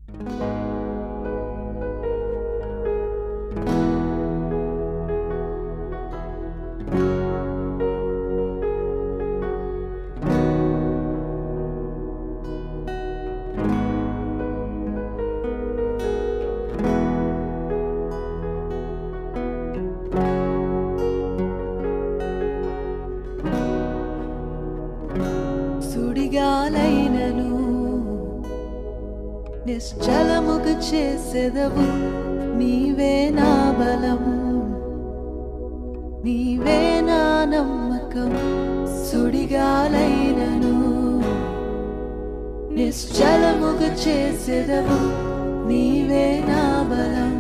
సుడిగాలైనను నిశ్చలముగా చేసెదవు నీవే నా బలం నీవే నా నమ్మకం సుడిగాలైనను నిశ్చలముగా చేసెదవు నీవే నా బలం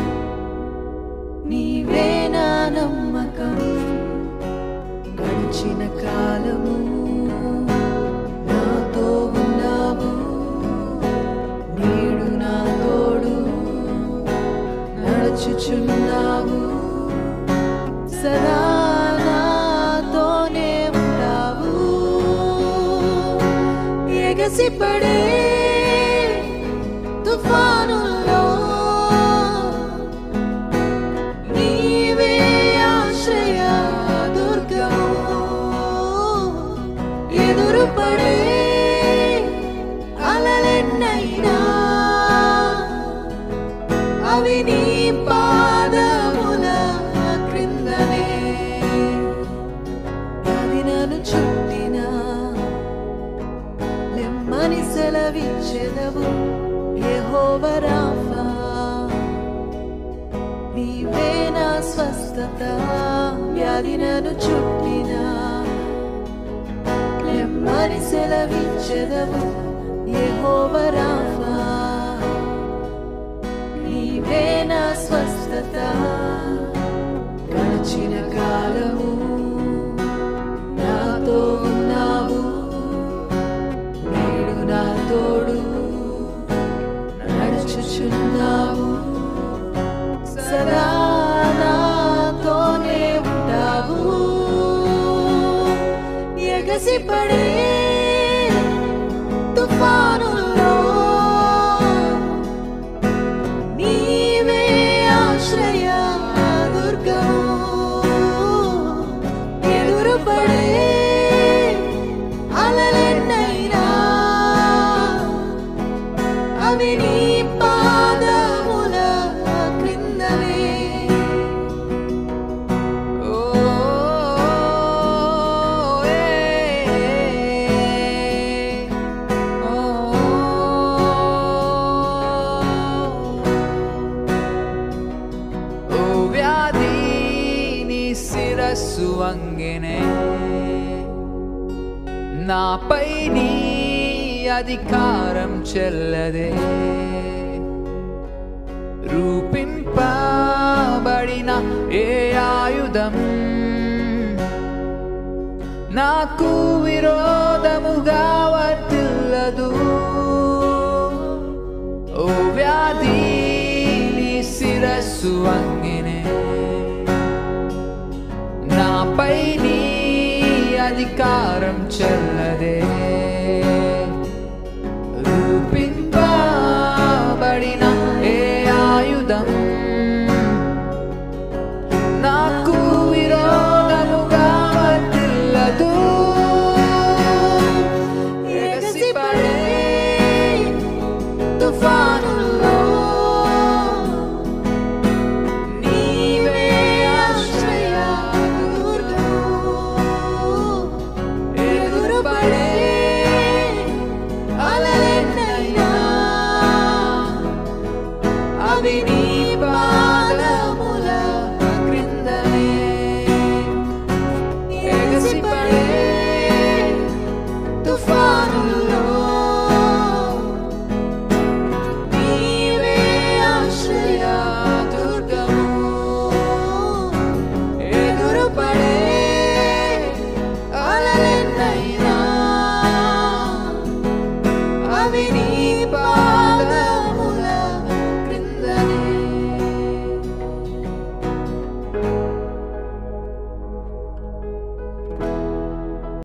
నీవే నా నమ్మకం గడిచిన కాలము నాతో ఉన్నావు నీడు నా తోడు నడుచుచున్నావు సదా నాతోనే ఉంటావు ఎగసిపడే తుఫానుల్లో నీవే ఆశ్రయ దుర్గము ఎదురుపడే అలలెన్నైనా అవి నీ పాదముల క్రిందనే అది నన్ను చుట్టిన లెమ్మని సెలవిచ్చెదవు యెహోవరాఫా నీవే నా స్వస్థత వ్యాధి నన్ను చుట్టిన లెమ్మని సెలవిచ్చెదవు యెహోవరాఫా నీవే నా స్వస్థత గడిచిన కాలము నాతో ఉన్నావు నేడు నా తోడు నడుచుచున్నావు సదా నాతోనే ఉంటావు ఎగసిపడే తుఫానుల్లో నీవే ఆశ్రయ దుర్గము ఎదురుపడే అలలెన్నైనా అవి నీ పాదముల క్రిందనే ఓ ఓ వ్యాధి నీ శిరస్సు వంగెనే నాపై నీ అధికారం చెల్లదే రూపింపబడిన ఏ ఆయుధం నాకు విరోధముగా వర్తిల్లదు ఓ వ్యాధి నీ శిరస్సు వంగినే నాపై నీ అధికారం చెల్లదే రూపింపబడిన ఏ ఆయుధం నాకు విరోధముగా వర్తిల్లదు ఎగసిపడే తుఫానుల్లో నీవే ఆశ్రయ దుర్గము ఎదురుపడే అలలెన్నైనా అవి నీ పాదముల క్రిందనే ఎగసిపడే తుఫానుల్లో